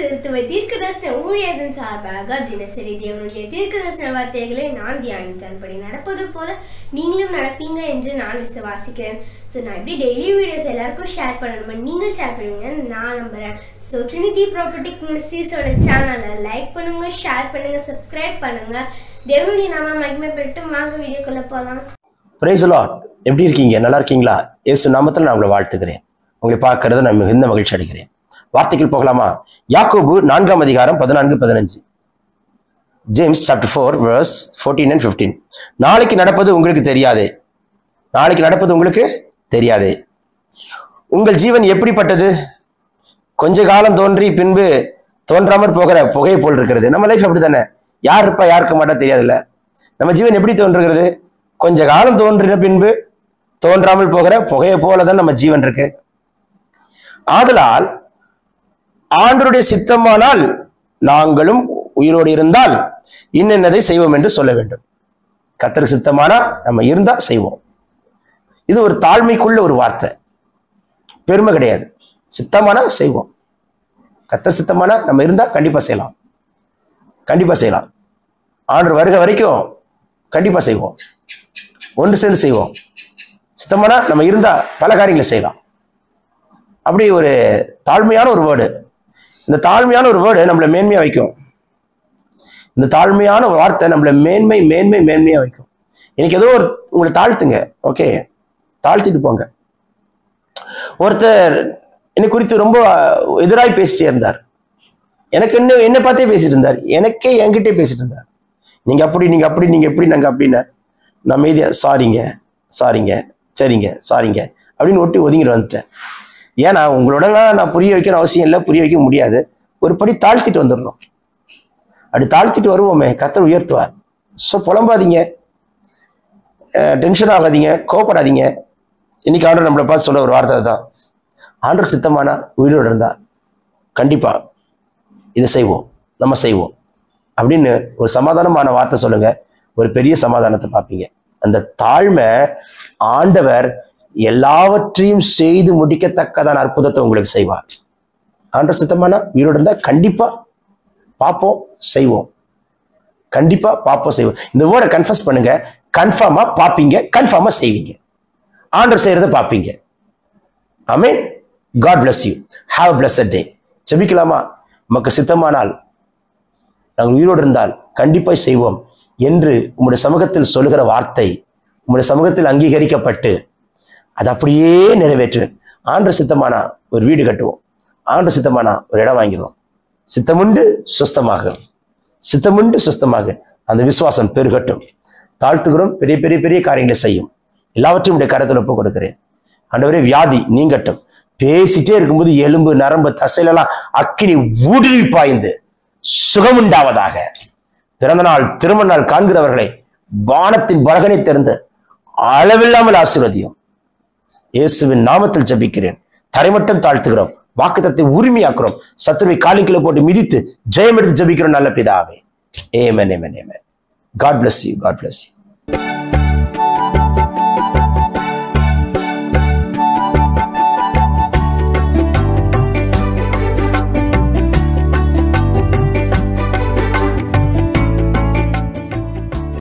திருத்துவ தீர்க்கதர்சன ஊழியரின் சார்பாக தினசரி தேவனுடைய தீர்க்கதர்சன வார்த்தைகளை நான் தியானித்தன்படி நடப்பது போல நீங்களும் நடப்பீங்க என்று நான் விசுவாசிக்கிறேன் ஸோ நான் எப்படி டெய்லி வீடியோஸ் எல்லாருக்கும் ஷேர் பண்ணணுமா நீங்கள் ஷேர் பண்ணுவீங்கன்னு நான் நம்புகிறேன் ஸோ ட்ரினிட்டி ப்ராப்பர்ட்டிக் மினிஸ்ட்ரீஸோட சேனலை லைக் பண்ணுங்க ஷேர் பண்ணுங்க சப்ஸ்கிரைப் பண்ணுங்க தேவனுடைய நாம மகிமைப்பட்டு வாங்க வீடியோக்குள்ள போகலாம் பிரைஸ் லார்ட் எப்படி இருக்கீங்க நல்லா இருக்கீங்களா இயேசு நாமத்தில் நான் உங்களை வாழ்த்துக்கிறேன் உங்களை பார்க்கறது நான் மிகுந்த மகிழ்ச்சி அடைகிறேன் வார்த்தைகள் போகலாமா யாக்கோபு நான்காம் அதிகாரம் பதினான்கு பதினஞ்சு James chapter four verse fourteen and fifteen நாளைக்கு நடப்பது உங்களுக்கு தெரியாதே நாளைக்கு நடப்பது உங்களுக்கு தெரியாதே உங்கள் ஜீவன் எப்படிப்பட்டது கொஞ்ச காலம் தோன்றி பின்பு தோன்றாமற் போகிற புகையை போல் இருக்கிறது நம்ம லைஃப் அப்படி தானே யார் இருப்பா யாருக்கு மாட்டா தெரியாதுல்ல நம்ம ஜீவன் எப்படி தோன்றுகிறது கொஞ்ச காலம் தோன்றின பின்பு தோன்றாமல் போகிற புகையை போல தான் நம்ம ஜீவன் இருக்கு ஆதலால் ஆண்டருடைய சித்தமானால் நாங்களும் உயிரோடு இருந்தால் இன்னென்னதை செய்வோம் என்று சொல்ல வேண்டும் கத்தர் சித்தமானா நம்ம இருந்தா செய்வோம் இது ஒரு தாழ்மைக்குள்ள ஒரு வார்த்தை பெருமை கிடையாது சித்தமானா செய்வோம் கத்தர் சித்தமானா நம்ம இருந்தா கண்டிப்பா செய்யலாம் கண்டிப்பா செய்யலாம் ஆண்டர் வருக வரைக்கும் கண்டிப்பா செய்வோம் ஒன்று சேர்ந்து செய்வோம் சித்தமானா நம்ம இருந்தா பல காரியங்களை செய்யலாம் அப்படி ஒரு தாழ்மையான ஒரு வேர்டு இந்த தாழ்மையான ஒரு வேர்டு நம்மளை மேன்மையா வைக்கும் இந்த தாழ்மையான ஒரு வார்த்தை நம்மளை மேன்மை மேன்மை மேன்மையா வைக்கும் இன்னைக்கு ஏதோ ஒரு உங்களை தாழ்த்துங்க ஓகே தாழ்த்திட்டு போங்க ஒருத்தர் என்னை குறித்து ரொம்ப எதிராய் பேசிட்டே இருந்தார் எனக்கு என்ன என்னை பார்த்தே பேசிட்டு இருந்தார் எனக்கே என்கிட்டே பேசிட்டு இருந்தார் நீங்க அப்படி நீங்க அப்படி நீங்க எப்படி நாங்க அப்படின்னார் நான் மீதியா சாரிங்க சாரிங்க சரிங்க சாரிங்க அப்படின்னு ஒட்டி ஒதுங்கிட்டு வந்துட்டேன் ஏன்னா உங்களோடலாம் நான் புரிய வைக்கிற அவசியம் இல்லை புரிய வைக்க முடியாது ஒரு படி தாழ்த்திட்டு வந்துடணும் அப்படி தாழ்த்திட்டு வருவோமே கத்தர் உயர்த்துவார் ஸோ புலம்பாதீங்க டென்ஷன் ஆகாதீங்க கோவப்படாதீங்க இன்னைக்கு ஆண்டர் நம்மளை பார்த்து சொல்ல ஒரு வார்த்தை தான் ஆண்டர் சித்தமானா உயிரோடு இருந்தா கண்டிப்பா இதை செய்வோம் நம்ம செய்வோம் அப்படின்னு ஒரு சமாதானமான வார்த்தை சொல்லுங்க ஒரு பெரிய சமாதானத்தை பார்ப்பீங்க அந்த தாழ்மை ஆண்டவர் எல்லாவற்றையும் செய்து முடிக்கத்தக்கதான அற்புதத்தை உங்களுக்கு செய்வார் ஆண்டவர் சித்தமானா உயிரோடு இருந்தா கண்டிப்பா பார்ப்போம் செய்வோம் கண்டிப்பா பார்ப்போம் செய்வோம் இந்த வேர்டை கன்ஃபர்ஸ் பண்ணுங்க கன்ஃபார்மா பார்ப்பீங்க கன்ஃபார்மா செய்வீங்க ஆண்டர் செய்யறதை பார்ப்பீங்க amen God bless you have blessed day ஜெபிக்கலாமா நமக்கு சித்தமானால் நாங்கள் உயிரோடு இருந்தால் கண்டிப்பாய் செய்வோம் என்று உம்முடைய சமூகத்தில் சொல்லுகிற வார்த்தை உம்முடைய சமூகத்தில் அங்கீகரிக்கப்பட்டு அது அப்படியே நிறைவேற்றுவேன் ஆண்டு சித்தமானா ஒரு வீடு கட்டுவோம் ஆண்டு சித்தமானா ஒரு இடம் வாங்கிடுவோம் சித்தமுண்டு சுஸ்தமாக சித்தமுண்டு சுஸ்தமாக அந்த விசுவாசம் பெருகட்டும் தாழ்த்துகிறோம் பெரிய பெரிய பெரிய காரியங்களை செய்யும் எல்லாவற்றையும் உடைய கரத்தில் ஒப்பு கொடுக்கிறேன் ஆண்டவரே வியாதி நீங்கட்டும் பேசிட்டே இருக்கும்போது எலும்பு நரம்பு தசையிலெல்லாம் அக்கினி ஊடுருவி பாய்ந்து சுகமுண்டாவதாக பிறந்த நாள் திருமண நாள் காண்கிறவர்களை வானத்தின் பலகனை திறந்து அளவில்லாமல் ஆசீர்வதியும் இயேசுவின் நாமத்தில் ஜபிக்கிறேன் தரைமட்டம் தாழ்த்துகிறோம் வாக்குத்தத்தை உரிமையாக்குறோம் சத்துருவை காலிக்கில போட்டு மிதித்து ஜெயம் எடுத்து ஜபிக்கிறோம் நல்ல பிதாவே amen amen amen God bless you God bless you